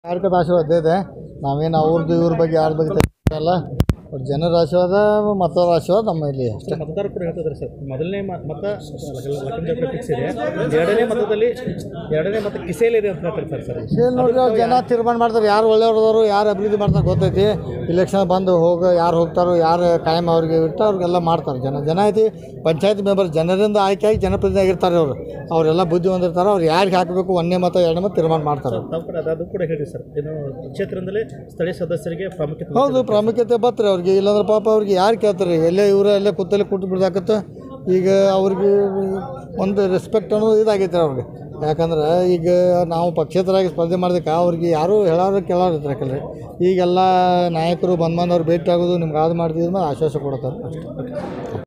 ಕಾರ್ಯಕರ್ತ ಆಶೀರ್ವಾದ ಇದೆ ನಾವೇನು ಅವ್ರದ್ದು ಇವ್ರ ಬಗ್ಗೆ ಯಾರ ಬಗ್ಗೆ ಅಲ್ಲ ಅವ್ರ ಜನರ ಆಶೀರ್ವಾದ ಮತ್ತವ್ರ ಆಶೀರ್ವಾದ ನಮ್ಮಲ್ಲಿ ಅಷ್ಟೇ ಮತದಾರರು ಕೂಡ ಹೇಳ್ತಿದ್ದಾರೆ ಸರ್ ಮೊದಲನೇ ಮ- ಮತ ಲಕ್ಕಂಜಾಪುರ ಫಿಕ್ಸ್ ಇದೆ ಎರಡನೇ ಮತದಲ್ಲಿ ಎರಡನೇ ಮತ ಕಿಸೇಲಿದೆ ಅಂತ ಹೇಳ್ತಾರೆ ಸರ್ ಸರ್ ಏನು ನೋಡ್ರಿ ಅವ್ರು ಜನ ತೀರ್ಮಾನ ಮಾಡ್ತಾರೆ ಯಾರು ಒಳ್ಳೆಯವ್ರದವರು ಯಾರು ಅಭಿವೃದ್ಧಿ ಮಾಡ್ತಾರೆ ಗೊತ್ತೈತಿ ಇಲೆಕ್ಷನ್ ಬಂದು ಹೋಗ ಯಾರು ಹೋಗ್ತಾರೋ ಯಾರು ಕಾಯಂ ಅವ್ರಿಗೆ ಇರ್ತಾರೋ ಅವ್ರಿಗೆಲ್ಲ ಮಾಡ್ತಾರೆ ಜನ ಜನ ಐತಿ ಪಂಚಾಯತ್ ಮೆಂಬರ್ ಜನರಿಂದ ಆಯ್ಕೆಯಾಗಿ ಜನಪ್ರತಿನಿಧಿ ಆಗಿರ್ತಾರೆ ಅವರು ಅವರೆಲ್ಲ ಬುದ್ಧಿ ಹೊಂದಿರ್ತಾರೆ ಅವ್ರು ಯಾರಿಗೆ ಹಾಕಬೇಕು ಒಂದನೇ ಮತ ಎರಡನೇ ಮತ ತೀರ್ಮಾನ ಮಾಡ್ತಾರೆ ತಾವು ಕೂಡ ಅದು- ಅದು ಕೂಡ ಹೇಳಿ ಸರ್ ಏನು ಕ್ಷೇತ್ರದಲ್ಲಿ ಸ್ಥಳೀಯ ಸದಸ್ಯರಿಗೆ ಪ್ರಾಮುಖ್ಯತೆ ಹೌದು ಪ್ರಾಮುಖ್ಯತೆ ಬತ್ರಿ ಅವ್ರಿಗೆ ಇಲ್ಲಾಂದ್ರೆ ಪಾಪ ಅವ್ರಿಗೆ ಯಾರು ಕೇಳ್ತಾರೆ ಎಲ್ಲೇ ಇವರ ಎಲ್ಲೇ ಕೂತಲ್ಲೇ ಕೂತು ಬಿಡ್ದಾಕತ್ತ ಈಗ ಅವ್ರಿಗೆ ಒಂದು ರೆಸ್ಪೆಕ್ಟ್ ಅನ್ನೋದು ಇದಾಗೈತೆ ಅವ್ರಿಗೆ ಯಾಕಂದ್ರೆ ಈಗ ನಾವು ಪಕ್ಷೇತರಾಗಿ ಸ್ಪರ್ಧೆ ಮಾಡೋದಕ್ಕೆ ಅವ್ರಿಗೆ ಯಾರೂ ಹೇಳೋರು ಕೇಳೋರು ಇರ್ತಾರಲ್ಲ ಈಗೆಲ್ಲ ನಾಯಕರು ಬಂದು ಬಂದು ಅವ್ರು ಭೇಟಿ ಆಗೋದು ನಿಮ್ಗೆ ಅದು ಮಾಡ್ತಿದ್ರು ಮೇಲೆ ಆಶ್ವಾಸ ಕೊಡ್ತಾರೆ ಅಷ್ಟೇ